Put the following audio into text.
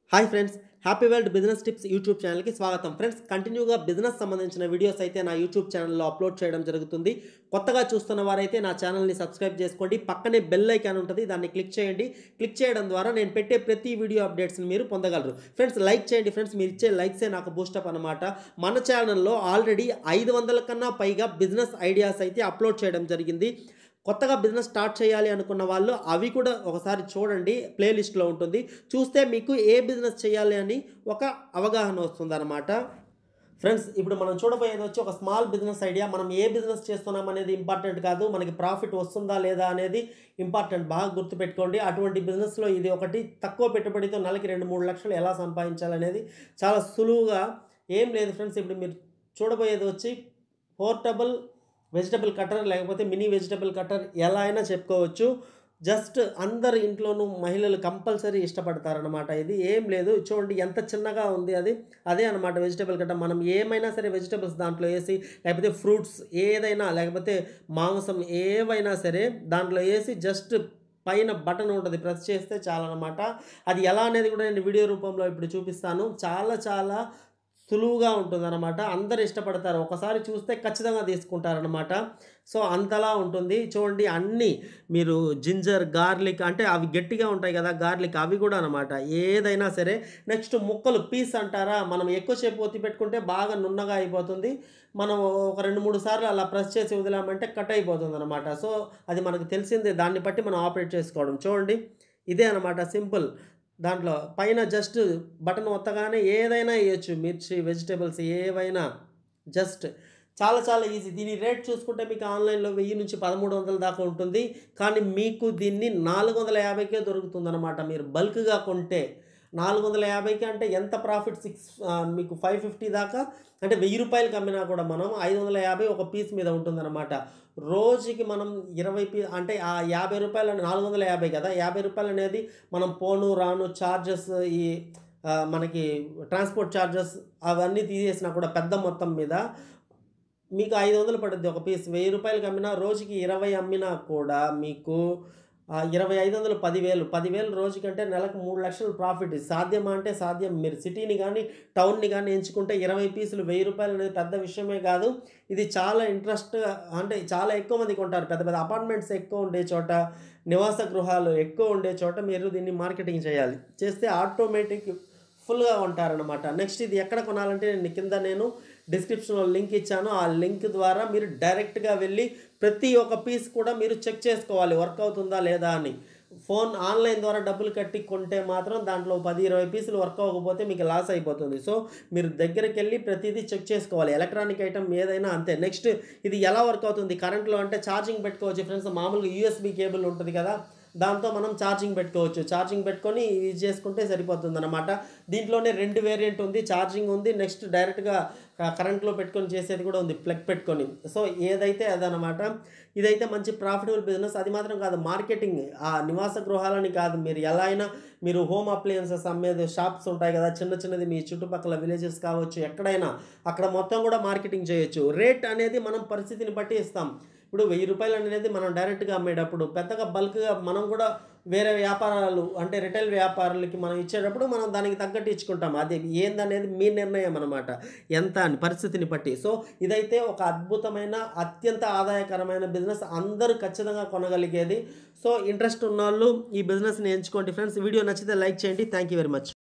hi friends happy world business tips YouTube ఛానల్కి స్వాగతం friends కంటిన్యూగా బిజినెస్ సంబంధించిన వీడియోస్ అయితే నా యూట్యూబ్ ఛానల్లో అప్లోడ్ చేయడం జరుగుతుంది కొత్తగా చూస్తున్న వారైతే నా ఛానల్ని సబ్స్క్రైబ్ చేసుకోండి పక్కనే బెల్ ఐకాన్ ఉంటుంది దాన్ని క్లిక్ చేయండి క్లిక్ చేయడం ద్వారా నేను పెట్టే ప్రతి వీడియో అప్డేట్స్ని మీరు పొందగలరు ఫ్రెండ్స్ లైక్ చేయండి ఫ్రెండ్స్ మీరు ఇచ్చే లైక్సే నాకు బూస్టప్ అనమాట మన ఛానల్లో ఆల్రెడీ ఐదు వందల కన్నా పైగా బిజినెస్ ఐడియాస్ అయితే అప్లోడ్ చేయడం జరిగింది కొత్తగా బిజినెస్ స్టార్ట్ చేయాలి అనుకున్న వాళ్ళు అవి కూడా ఒకసారి చూడండి ప్లేలిస్ట్లో ఉంటుంది చూస్తే మీకు ఏ బిజినెస్ చేయాలి అని ఒక అవగాహన వస్తుందన్నమాట ఫ్రెండ్స్ ఇప్పుడు మనం చూడబోయేది వచ్చి ఒక స్మాల్ బిజినెస్ ఐడియా మనం ఏ బిజినెస్ చేస్తున్నాం అనేది ఇంపార్టెంట్ కాదు మనకి ప్రాఫిట్ వస్తుందా లేదా అనేది ఇంపార్టెంట్ బాగా గుర్తుపెట్టుకోండి అటువంటి బిజినెస్లో ఇది ఒకటి తక్కువ పెట్టుబడితో నెలకి రెండు మూడు లక్షలు ఎలా సంపాదించాలనేది చాలా సులువుగా ఏం లేదు ఫ్రెండ్స్ ఇప్పుడు మీరు చూడబోయేది వచ్చి పోర్టబుల్ వెజిటబుల్ కట్టర్ లేకపోతే మినీ వెజిటబుల్ కట్టర్ ఎలా అయినా చెప్పుకోవచ్చు జస్ట్ అందరు ఇంట్లోనూ మహిళలు కంపల్సరీ ఇష్టపడతారనమాట ఇది ఏం లేదు చూడండి ఎంత చిన్నగా ఉంది అది అదే అనమాట వెజిటబుల్ కట్టర్ మనం ఏమైనా సరే వెజిటబుల్స్ దాంట్లో వేసి లేకపోతే ఫ్రూట్స్ ఏదైనా లేకపోతే మాంసం ఏవైనా సరే దాంట్లో వేసి జస్ట్ పైన బటన్ ఉంటుంది ప్రెస్ చేస్తే చాలన్నమాట అది ఎలా అనేది కూడా నేను వీడియో రూపంలో ఇప్పుడు చూపిస్తాను చాలా చాలా సులువుగా ఉంటుందన్నమాట అందరు ఇష్టపడతారు ఒకసారి చూస్తే ఖచ్చితంగా తీసుకుంటారనమాట సో అంతలా ఉంటుంది చూడండి అన్నీ మీరు జింజర్ గార్లిక్ అంటే అవి గట్టిగా ఉంటాయి కదా గార్లిక్ అవి కూడా అనమాట ఏదైనా సరే నెక్స్ట్ ముక్కలు పీస్ అంటారా మనం ఎక్కువసేపు ఒత్తి పెట్టుకుంటే బాగా నున్నగా అయిపోతుంది మనం ఒక రెండు మూడు సార్లు అలా ప్రెస్ చేసి వదిలామంటే కట్ అయిపోతుంది అనమాట సో అది మనకు తెలిసిందే దాన్ని బట్టి మనం ఆపరేట్ చేసుకోవడం చూడండి ఇదే అనమాట సింపుల్ దాంట్లో పైన జస్ట్ బటన్ ఒత్తగానే ఏదైనా వేయచ్చు మిర్చి వెజిటేబుల్స్ ఏవైనా జస్ట్ చాలా చాలా ఈజీ దీని రేట్ చూసుకుంటే మీకు ఆన్లైన్లో వెయ్యి నుంచి పదమూడు వందల దాకా ఉంటుంది కానీ మీకు దీన్ని నాలుగు వందల యాభైకే దొరుకుతుందన్నమాట మీరు బల్క్గా కొంటే నాలుగు వందల యాభైకి అంటే ఎంత ప్రాఫిట్ సిక్స్ మీకు ఫైవ్ ఫిఫ్టీ దాకా అంటే వెయ్యి రూపాయలకి అమ్మినా కూడా మనం ఐదు వందల యాభై ఒక పీస్ మీద ఉంటుందన్నమాట రోజుకి మనం ఇరవై పీ అంటే ఆ యాభై రూపాయలు నాలుగు వందల యాభై కదా యాభై రూపాయలు అనేది మనం పోను రాను ఛార్జెస్ ఈ ఆ, మనకి ట్రాన్స్పోర్ట్ ఛార్జెస్ అవన్నీ తీసేసినా కూడా పెద్ద మొత్తం మీద మీకు ఐదు వందలు పడుద్ది ఒక పీస్ వెయ్యి రూపాయలకి అమ్మినా రోజుకి ఇరవై అమ్మినా కూడా మీకు ఆ, ఇరవై ఐదు వందలు పదివేలు పదివేలు రోజుకంటే నెలకు మూడు లక్షలు ప్రాఫిట్ సాధ్యమా అంటే సాధ్యం మీరు సిటీని కానీ టౌన్ని కానీ ఎంచుకుంటే ఇరవై పీసులు వెయ్యి రూపాయలు అనేది పెద్ద విషయమే కాదు ఇది చాలా ఇంట్రెస్ట్ అంటే చాలా ఎక్కువ మంది కొంటారు పెద్ద పెద్ద అపార్ట్మెంట్స్ ఎక్కువ ఉండే చోట నివాస గృహాలు ఎక్కువ ఉండే చోట మీరు దీన్ని మార్కెటింగ్ చేయాలి చేస్తే ఆటోమేటిక్ ఫుల్గా ఉంటారనమాట నెక్స్ట్ ఇది ఎక్కడ కొనాలంటే నేను కింద నేను డిస్క్రిప్షన్లో లింక్ ఇచ్చాను ఆ లింక్ ద్వారా మీరు డైరెక్ట్గా వెళ్ళి ప్రతి ఒక్క పీస్ కూడా మీరు చెక్ చేసుకోవాలి వర్క్ అవుతుందా లేదా అని ఫోన్ ఆన్లైన్ ద్వారా డబ్బులు కట్టి కొంటే మాత్రం దాంట్లో పది ఇరవై పీసులు వర్క్ అవ్వకపోతే మీకు లాస్ అయిపోతుంది సో మీరు దగ్గరికి వెళ్ళి ప్రతిదీ చెక్ చేసుకోవాలి ఎలక్ట్రానిక్ ఐటమ్ ఏదైనా అంతే నెక్స్ట్ ఇది ఎలా వర్క్ అవుతుంది కరెంట్లో అంటే ఛార్జింగ్ పెట్టుకోవచ్చు ఫ్రెండ్స్ మామూలుగా యూఎస్బి కేబుల్ ఉంటుంది కదా దాంతో మనం ఛార్జింగ్ పెట్టుకోవచ్చు ఛార్జింగ్ పెట్టుకొని యూజ్ చేసుకుంటే సరిపోతుంది అనమాట దీంట్లోనే రెండు వేరియంట్ ఉంది ఛార్జింగ్ ఉంది నెక్స్ట్ డైరెక్ట్గా కరెంట్లో పెట్టుకొని చేసేది కూడా ఉంది ప్లగ్ పెట్టుకొని సో ఏదైతే అదనమాట ఇదైతే మంచి ప్రాఫిటబుల్ బిజినెస్ అది మాత్రం కాదు మార్కెటింగ్ ఆ నివాస గృహాలని కాదు మీరు ఎలా అయినా మీరు హోమ్ అప్లయన్సెస్ అమ్మేది షాప్స్ ఉంటాయి కదా చిన్న చిన్నది మీ చుట్టుపక్కల విలేజెస్ కావచ్చు ఎక్కడైనా అక్కడ మొత్తం కూడా మార్కెటింగ్ చేయొచ్చు రేట్ అనేది మనం పరిస్థితిని బట్టి ఇస్తాం ఇప్పుడు వెయ్యి రూపాయలు అనేది మనం డైరెక్ట్గా అమ్మేటప్పుడు పెద్దగా బల్క్గా మనం కూడా వేరే వ్యాపారాలు అంటే రిటైల్ వ్యాపారులకి మనం ఇచ్చేటప్పుడు మనం దానికి తగ్గట్టు ఇచ్చుకుంటాం అది ఏందనేది మీ నిర్ణయం అనమాట ఎంత అని పరిస్థితిని బట్టి సో ఇదైతే ఒక అద్భుతమైన అత్యంత ఆదాయకరమైన బిజినెస్ అందరూ ఖచ్చితంగా కొనగలిగేది సో ఇంట్రెస్ట్ ఉన్న వాళ్ళు ఈ బిజినెస్ని ఎంచుకోండి ఫ్రెండ్స్ వీడియో నచ్చితే లైక్ చేయండి థ్యాంక్ యూ వెరీ మచ్